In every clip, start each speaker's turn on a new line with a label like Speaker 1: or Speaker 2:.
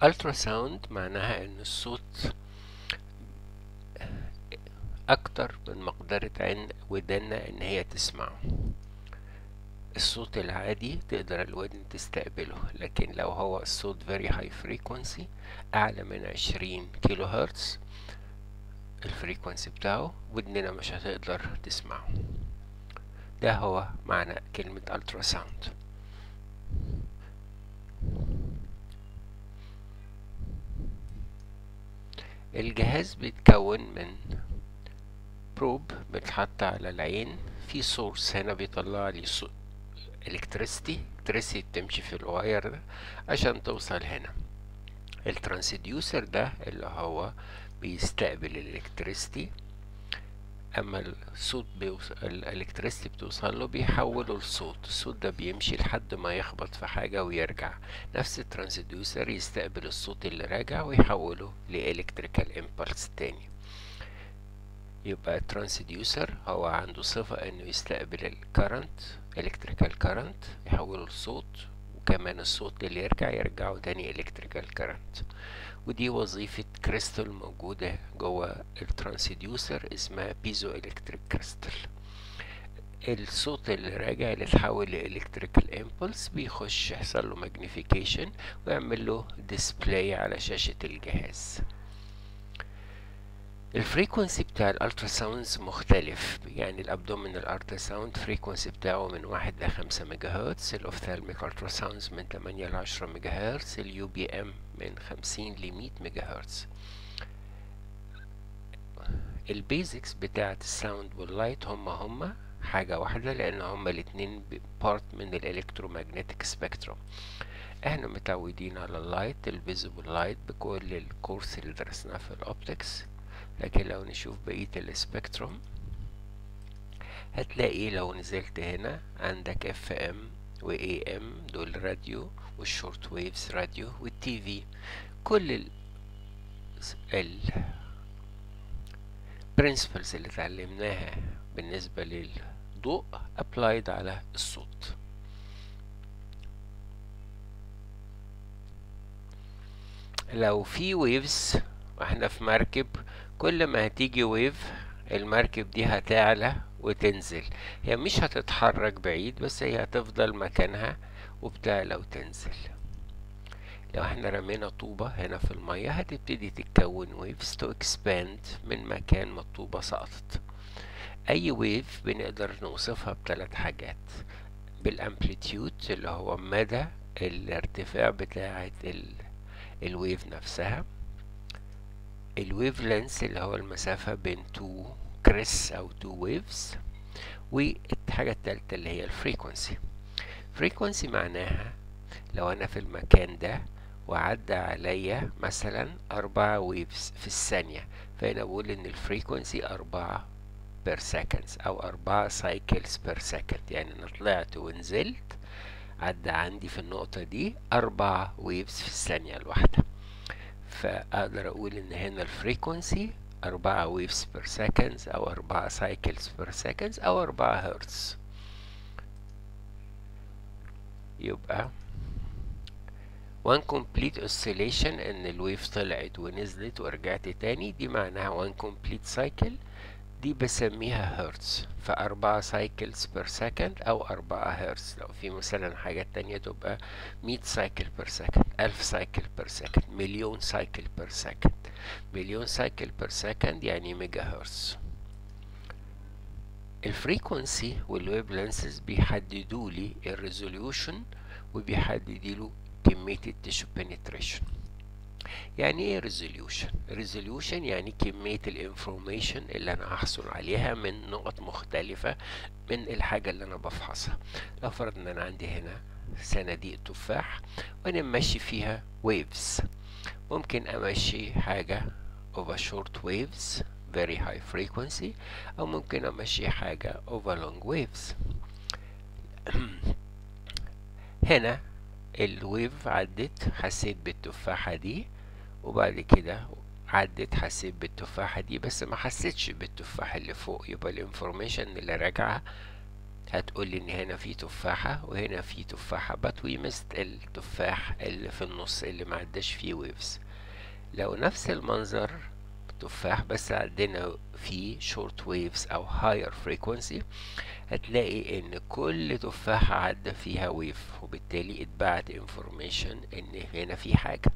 Speaker 1: التراساوند معناها ان الصوت اكتر من مقدرة عين ودنا ان هي تسمعه الصوت العادي تقدر الودن تستقبله لكن لو هو الصوت very high frequency اعلى من عشرين كيلو هرتز الفريكونسي بتاعه ودننا مش هتقدر تسمعه ده هو معنى كلمة التراساوند الجهاز بيتكون من بروب بتحط على العين في سورس هنا بيطلع لي الكتريستي الكتريستي بتمشي في الواير ده عشان توصل هنا الترانسديوسر ده اللي هو بيستقبل الالكتريستي اما الصوت بيوصل الالكتريستي بتوصل له بيحوله لصوت الصوت ده بيمشي لحد ما يخبط في حاجه ويرجع نفس الترانسديوسر يستقبل الصوت اللي راجع ويحوله لالكتريكال امبلس تاني يبقى الترانسديوسر هو عنده صفة انه يستقبل الكرنت الكتريكال كرنت يحوله لصوت وكمان الصوت اللي يرجع يرجعه تاني الكتريكال كرنت ودي وظيفة كريستال موجودة جوه الترانسديوسر اسمها بيزو الكتريك كريستال الصوت اللي راجع اللي اتحول لإلكتريكال امبلس بيخش يحصل له ماجنيفيكيشن ويعمل له ديسبلاي على شاشة الجهاز الفريكونسي بتاع الالتراساوندز مختلف يعني الابدومينال التراساوند فريكونسي بتاعه من واحد لخمسة ميجا هرتز الاوفثالميك التراساوندز من تمانية لعشرة ميجا هرتز اليو بي ام من خمسين لمية ميجا هرتز البيزكس بتاعة الساوند واللايت هما هما حاجة واحدة لأن هما الاتنين بارت من الالكترومagnetic سبيكتروم احنا متعودين على اللايت الفيزيبل لايت بكل الكورس اللي درسناه في الاوبتكس لكن لو نشوف بقية السبيكتروم هتلاقي لو نزلت هنا عندك اف ام و اي ام دول راديو والشورت ويفز راديو والتي في كل ال ال principles اللي اتعلمناها بالنسبة للضوء applied على الصوت لو في ويفز واحنا في مركب كل ما هتيجي ويف المركب دي هتعلى وتنزل هي مش هتتحرك بعيد بس هي هتفضل مكانها وبتعلى وتنزل لو احنا رمينا طوبة هنا في المية هتبتدي تتكون ويفز تو اكسباند من مكان ما الطوبة سقطت اي ويف بنقدر نوصفها بثلاث حاجات بالامبليتيود اللي هو مدى الارتفاع بتاعة الويف نفسها الويف لينس اللي هو المسافة بين تو كريس أو تو ويفز والحاجة التالتة اللي هي الفريكونسي فريكونسي معناها لو أنا في المكان ده وعدى عليا مثلا أربعة ويفز في الثانية فأنا بقول إن الفريكونسي أربعة بير سكندز أو أربعة سايكلز بير سكند يعني أنا طلعت ونزلت عدى عندي في النقطة دي أربعة ويفز في الثانية الواحدة فأقدر أقول إن هنا الفريكونسي أربعة ويفز بير سكندز أو أربعة سايكلز بير سكندز أو أربعة هرتز يبقى one complete oscillation إن الويف طلعت ونزلت ورجعت تاني دي معناها one complete cycle دي بسميها هرتز فأربعة سايكلز بير سكند أو أربعة هرتز لو في مثلا حاجات تانية تبقى مية سايكل بير سكند ألف سايكل بير سكند مليون سايكل بير سكند مليون سايكل بير سكند يعني ميجا هرتز الفريكونسي والويف لينسز بيحددوا لي الريزوليوشن وبيحددوا له كمية التيشو بنتريشن يعني ايه ريزوليوشن ريزوليوشن يعني كمية الانفورميشن اللي انا هحصل عليها من نقط مختلفة من الحاجة اللي انا بفحصها لو فرضنا ان انا عندي هنا صناديق تفاح وانا ماشي فيها ويفز ممكن امشي حاجة over short waves very high frequency او ممكن امشي حاجة over long waves هنا الويف عدت حسيت بالتفاحة دي وبعد كده عدت حسيت بالتفاحة دي بس ما حسيتش بالتفاح اللي فوق يبقى الانفورميشن اللي راجعة هتقول لي ان هنا في تفاحة وهنا في تفاحة but we missed التفاح اللي في النص اللي ما عداش فيه ويفز لو نفس المنظر تفاح بس عندنا فيه short waves او higher frequency هتلاقي ان كل تفاحة عدى فيها ويف وبالتالي اتبعت information ان هنا في حاجة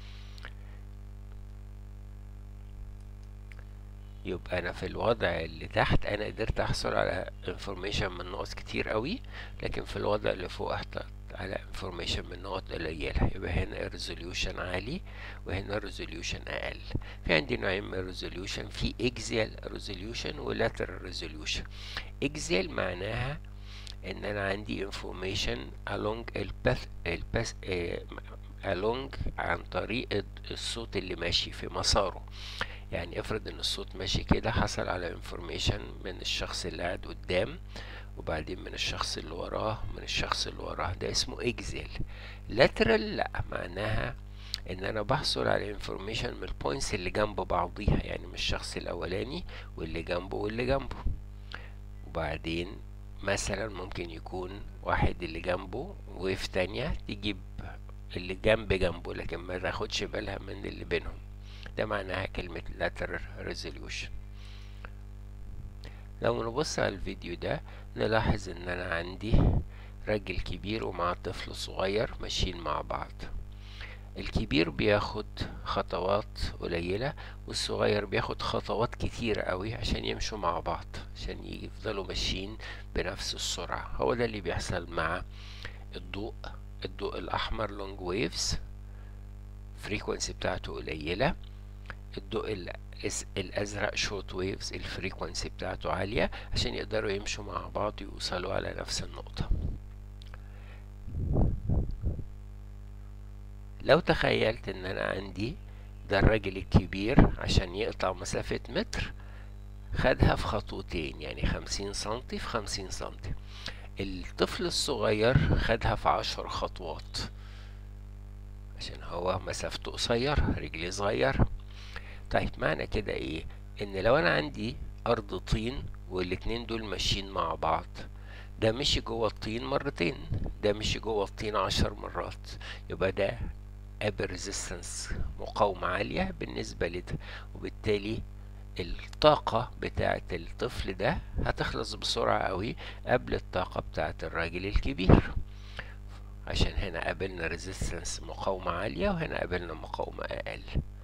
Speaker 1: يبقى انا في الوضع اللي تحت انا قدرت احصل على information من نقط كتير قوي لكن في الوضع اللي فوق احصل على information من نقط قليلة يبقى هنا resolution عالي وهنا resolution اقل في عندي نوعين من resolution في axial resolution و lateral resolution axial معناها ان انا عندي information along البث البث اه along عن طريق الصوت اللي ماشي في مساره يعني افرض ان الصوت ماشي كده حصل على information من الشخص اللي قاعد قدام وبعدين من الشخص اللي وراه من الشخص اللي وراه ده اسمه اكزيل لاترال لا معناها ان انا بحصل على information من البوينتس اللي جنب بعضيها يعني من الشخص الاولاني واللي جنبه واللي جنبه وبعدين مثلا ممكن يكون واحد اللي جنبه ويف تانية تجيب اللي جنب جنبه لكن ما تاخدش بالها من اللي بينهم ده معناها كلمة lateral resolution لو نبص على الفيديو ده نلاحظ ان انا عندي راجل كبير ومع طفل صغير ماشيين مع بعض الكبير بياخد خطوات قليلة والصغير بياخد خطوات كتيرة قوي عشان يمشوا مع بعض عشان يفضلوا ماشيين بنفس السرعة هو ده اللي بيحصل مع الضوء الضوء الأحمر لونج ويفز فريكونسي بتاعته قليلة الضوء الازرق شورت ويفز الفريكونسي بتاعته عالية عشان يقدروا يمشوا مع بعض ويوصلوا على نفس النقطة لو تخيلت ان انا عندي ده الراجل الكبير عشان يقطع مسافة متر خدها في خطوتين يعني خمسين سنتي في خمسين سنتي الطفل الصغير خدها في عشر خطوات عشان هو مسافته قصيرة رجليه صغيرة طيب معنى كده ايه ان لو انا عندي ارض طين والاتنين دول ماشيين مع بعض ده مشي جوه الطين مرتين ده مشي جوه الطين عشر مرات يبقى ده اب ريزيستنس مقاومة عالية بالنسبة لده وبالتالي الطاقة بتاعة الطفل ده هتخلص بسرعة قوي قبل الطاقة بتاعة الراجل الكبير عشان هنا قابلنا ريزيستنس مقاومة عالية وهنا قابلنا مقاومة أقل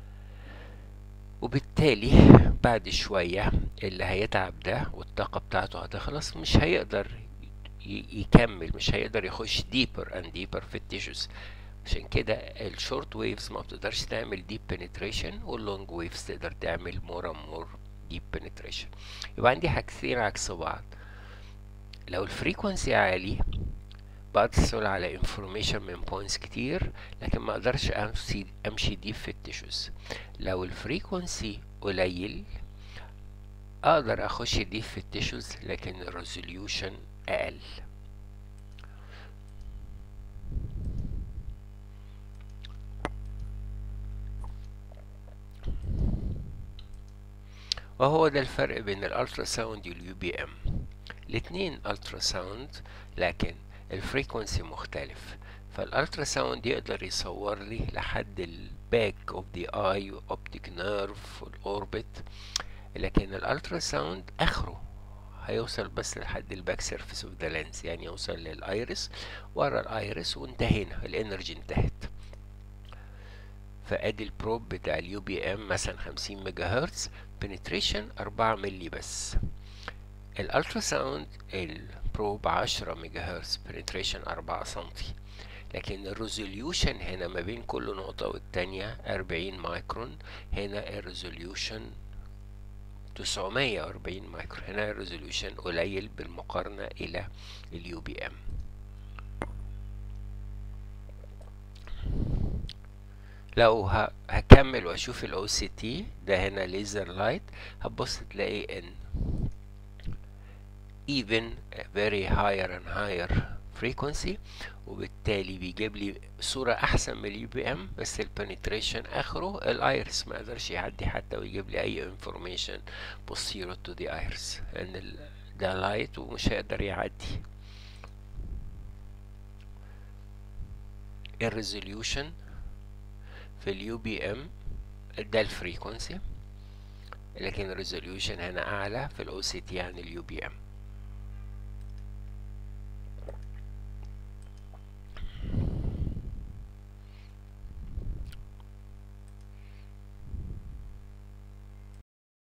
Speaker 1: وبالتالي بعد شوية اللي هيتعب ده والطاقة بتاعته هتخلص مش هيقدر يكمل مش هيقدر يخش deeper and deeper في التيشوز عشان كده الشورت ويفز ما بتقدرش تعمل deep penetration واللونج ويفز تقدر تعمل more and more deep penetration يبقى عندي حاجتين عكس بعض لو الفريكونسي عالي بحصل على information من points كتير لكن ما اقدرش امشي امشي ديب في التيشوز لو الفريكونسي قليل اقدر اخش ديب في التيشوز لكن الريزوليوشن اقل وهو ده الفرق بين الالترا ساوند واليو بي ام الاتنين الترا ساوند لكن الفريكونسي مختلف فالالترا ساوند يقدر يصور لي لحد الباك اوف ذا اي اوبتيك نيرف والاوربت لكن الالترا ساوند اخره هيوصل بس لحد الباك سيرفيس اوف ذا لينز يعني يوصل للايرس ورا الايرس وانتهينا الانرجي انتهت فادي البروب بتاع اليو بي ام مثلا 50 ميجا هرتز بنتريشن 4 ملي بس الالترا ساوند البروب 10 ميجا هرتز بنتريشن 4 سنتي لكن الريزوليوشن هنا ما بين كل نقطة والتانية 40 مايكرون هنا الريزوليوشن 940 مايكرون هنا الريزوليوشن قليل بالمقارنة إلى اليو بي ام لو هكمل واشوف الاو سي تي ده هنا ليزر لايت هتبص تلاقي ان even very higher and higher frequency وبالتالي بيجيب لي صورة أحسن من اليو بي ام بس البنتريشن آخره الايرس ما قدرش يعدي حتى ويجيب لي أي انفورميشن posterior to the iris لأن ده لايت ومش هيقدر يعدي الريزوليوشن في اليو بي ام ده الفريكونسي لكن الريزوليوشن هنا اعلى في الاو سي تي عن اليو بي ام